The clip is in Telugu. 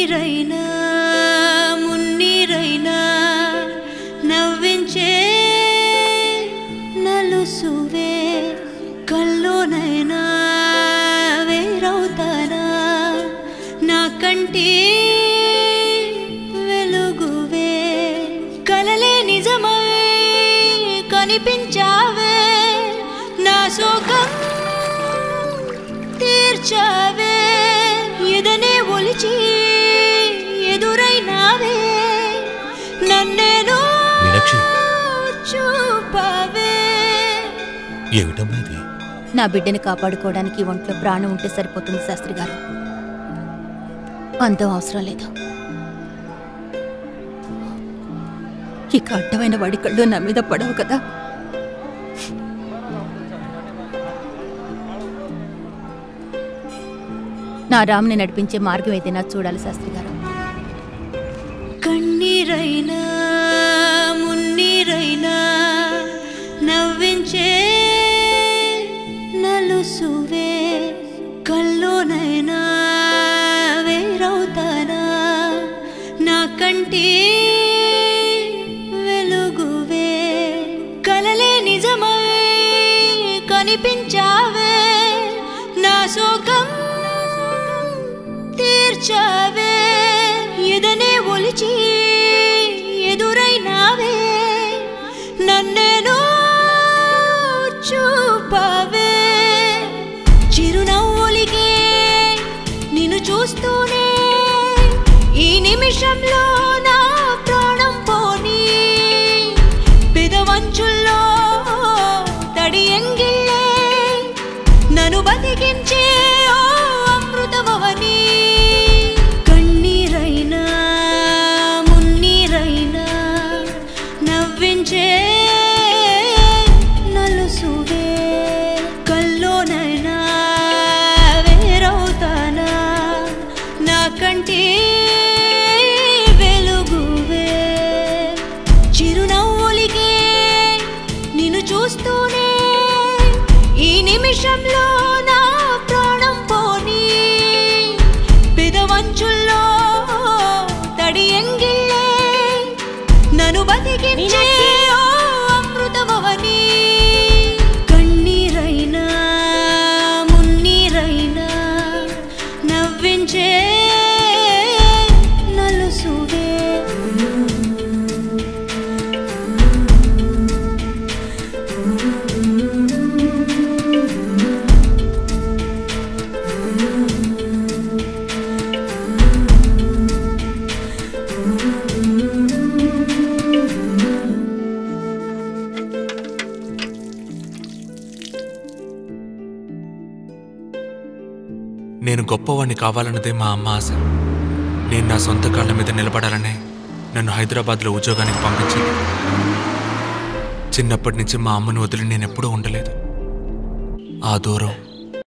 కన్నీరైనా మున్నీరైనా నవ్వించే నలుసువే కల్లోనైనా వేరవుతానా నా కంటి వెలుగువే కలలే నిజమై కనిపించావే నా శోకం తీర్చావే ఎదనే ఒలిచి ఎదురైనావే నన్నేను మీనాక్షి చూపావే ఏమిటమ్మా ఇది నా బిడ్డని కాపాడుకోవడానికి ఈ ఒంట్లో ప్రాణం ఉంటే సరిపోతుంది శాస్త్రి గారు అంతం అవసరం లేదు ఇక అడ్డమైన వాడి కళ్ళు నా మీద పడవు కదా నా రామ్ని నడిపించే మార్గం ఏదైనా చూడాలి శాస్త్రి గారు కన్నీరైనా మున్నీరైనా నవ్వించే నలుసువే కల్లోనైనా వేరవుతానా నా కంటి వెలుగువే కలలే నిజమై కనిపించావే నా శోకం తీర్చావే ఎదనే ఒలిచి ఎదురైనావే నన్నేను చూపావే చిరునవ్వులికే నిన్ను చూస్తూనే ఈ నిమిషంలో నా ప్రాణం పోనీ పెదవంచుల్లో తడి ఎంగిల్లే నన్ను బతికించే ఓ అమృతమవని కన్నీరైనా మున్నీరైనా నవ్వించే నలుసువే కల్లోనైనా వేరవుతానా నా కంటి వెలుగువే చిరునవ్వులికే నిన్ను చూస్తూనే ఈ నిమిషంలో నా ప్రాణం పోనీ పెదవంచుల్లో తడి ఎంగిల్లే నన్ను బతికించే ఓ అమృతమవని కన్నీరైనా మున్నీరైనా నవ్వించే నలుసువే నేను గొప్పవాణ్ణి కావాలన్నదే మా అమ్మ ఆశ నేను నా సొంత కాళ్ళ మీద నిలబడాలనే నన్ను హైదరాబాద్లో ఉద్యోగానికి పంపించింది చిన్నప్పటి నుంచి మా అమ్మను వదిలి నేను ఎప్పుడూ ఉండలేదు ఆ దూరం